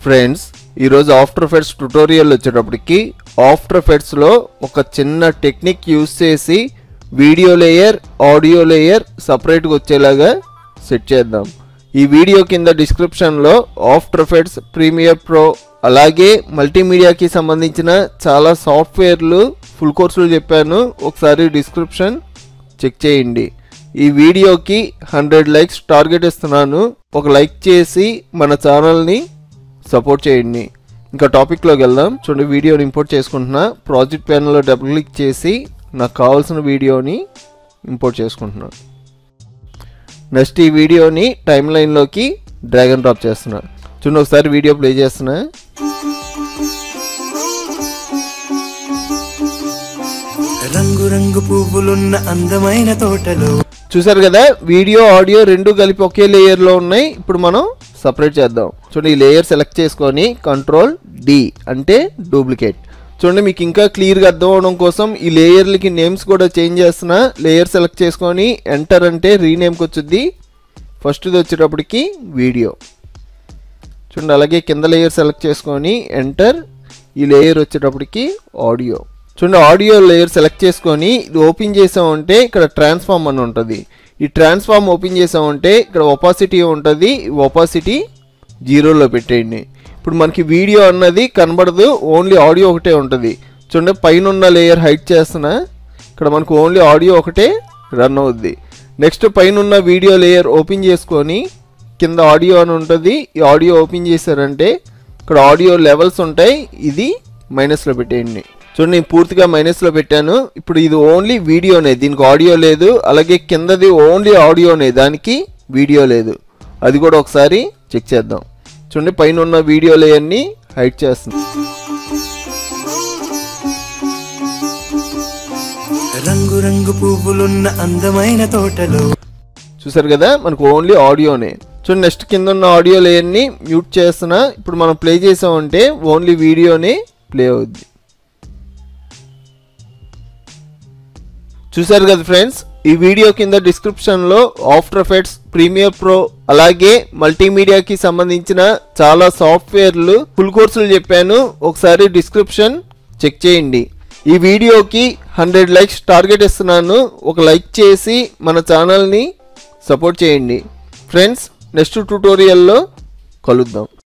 friends ఈరోజు after effects tutorial వచ్చేటప్పటికి ఆఫ్టర్ ఎఫెక్ట్స్లో ఒక చిన్న టెక్నిక్ యూస్ చేసి వీడియో లేయర్ ఆడియో లేయర్ సపరేట్గా వచ్చేలాగా సెట్ చేద్దాం ఈ వీడియో కింద డిస్క్రిప్షన్లో ఆఫ్టర్ ఎఫెక్ట్స్ ప్రీమియర్ ప్రో అలాగే మల్టీమీడియాకి సంబంధించిన చాలా సాఫ్ట్వేర్లు ఫుల్ కోర్సులు చెప్పాను ఒకసారి డిస్క్రిప్షన్ చెక్ చేయండి ఈ వీడియోకి హండ్రెడ్ లైక్స్ టార్గెట్ ఇస్తున్నాను ఒక లైక్ చేసి మన ఛానల్ని సపోర్ట్ చేయండి ఇంకా టాపిక్లోకి వెళ్దాం చూడండి వీడియోని ఇంపోర్ట్ చేసుకుంటున్నా ప్రాజెక్ట్ ప్యానల్లో డబుల్ క్లిక్ చేసి నాకు కావాల్సిన వీడియోని ఇంపోర్ట్ చేసుకుంటున్నా నెక్స్ట్ ఈ వీడియోని టైం లైన్లోకి డ్రాగ్ అండ్ డ్రాప్ చేస్తున్నా చూడండి ఒకసారి వీడియో ప్లే చేస్తున్నా రంగు రంగు పువ్వులున్న అందమైన తోటలో చూసారు కదా వీడియో ఆడియో రెండు కలిపి ఒకే లేయర్లో ఉన్నాయి ఇప్పుడు మనం సపరేట్ చేద్దాం చూడండి ఈ లేయర్ సెలెక్ట్ చేసుకొని కంట్రోల్ డి అంటే డూప్లికేట్ చూడండి మీకు ఇంకా క్లియర్గా అర్థం అవడం కోసం ఈ లేయర్లకి నేమ్స్ కూడా చేంజ్ చేస్తున్నా లేయర్ సెలెక్ట్ చేసుకొని ఎంటర్ అంటే రీనేమ్కి వచ్చుద్ది ఫస్ట్ది వచ్చేటప్పటికి వీడియో చూడండి అలాగే కింద లేయర్ సెలెక్ట్ చేసుకొని ఎంటర్ ఈ లేయర్ వచ్చేటప్పటికి ఆడియో చూడండి ఆడియో లేయర్ సెలెక్ట్ చేసుకొని ఇది ఓపెన్ చేసామంటే ఇక్కడ ట్రాన్స్ఫార్మ్ అని ఉంటుంది ఈ ట్రాన్స్ఫార్మ్ ఓపెన్ చేసామంటే ఇక్కడ ఒపాసిటీ ఉంటుంది ఒపాసిటీ జీరోలో పెట్టేయండి ఇప్పుడు మనకి వీడియో అన్నది కనబడదు ఓన్లీ ఆడియో ఒకటే ఉంటుంది చూడండి పైన ఉన్న లేయర్ హైట్ చేస్తున్నా ఇక్కడ మనకు ఓన్లీ ఆడియో ఒకటే రన్ అవుద్ది నెక్స్ట్ పైన ఉన్న వీడియో లేయర్ ఓపెన్ చేసుకొని కింద ఆడియో అని ఉంటుంది ఈ ఆడియో ఓపెన్ చేశారంటే ఇక్కడ ఆడియో లెవెల్స్ ఉంటాయి ఇది మైనస్లో పెట్టేయండి చూడండి నేను పూర్తిగా మైనస్లో పెట్టాను ఇప్పుడు ఇది ఓన్లీ వీడియోనే దీనికి ఆడియో లేదు అలాగే కిందది ఓన్లీ ఆడియోనే దానికి వీడియో లేదు అది కూడా ఒకసారి చెక్ చేద్దాం చూడండి పైన ఉన్న వీడియో లేయర్ని హైట్ చేస్తుంది రంగు రంగు పువ్వులున్న అందమైన తోటలో చూసారు కదా మనకు ఓన్లీ ఆడియోనే చూడండి నెక్స్ట్ కింద ఉన్న ఆడియో లేయర్ని మ్యూట్ చేస్తున్నా ఇప్పుడు మనం ప్లే చేసామంటే ఓన్లీ వీడియోనే ప్లే అవుద్ది చూసారు కదా ఫ్రెండ్స్ ఈ వీడియో కింద డిస్క్రిప్షన్లో ఆఫ్టర్ ఎఫెక్ట్స్ ప్రీమియర్ ప్రో అలాగే మల్టీమీడియాకి సంబంధించిన చాలా సాఫ్ట్వేర్లు ఫుల్ కోర్సులు చెప్పాను ఒకసారి డిస్క్రిప్షన్ చెక్ చేయండి ఈ వీడియోకి హండ్రెడ్ లైక్స్ టార్గెట్ ఇస్తున్నాను ఒక లైక్ చేసి మన ఛానల్ని సపోర్ట్ చేయండి ఫ్రెండ్స్ నెక్స్ట్ ట్యూటోరియల్లో కలుద్దాం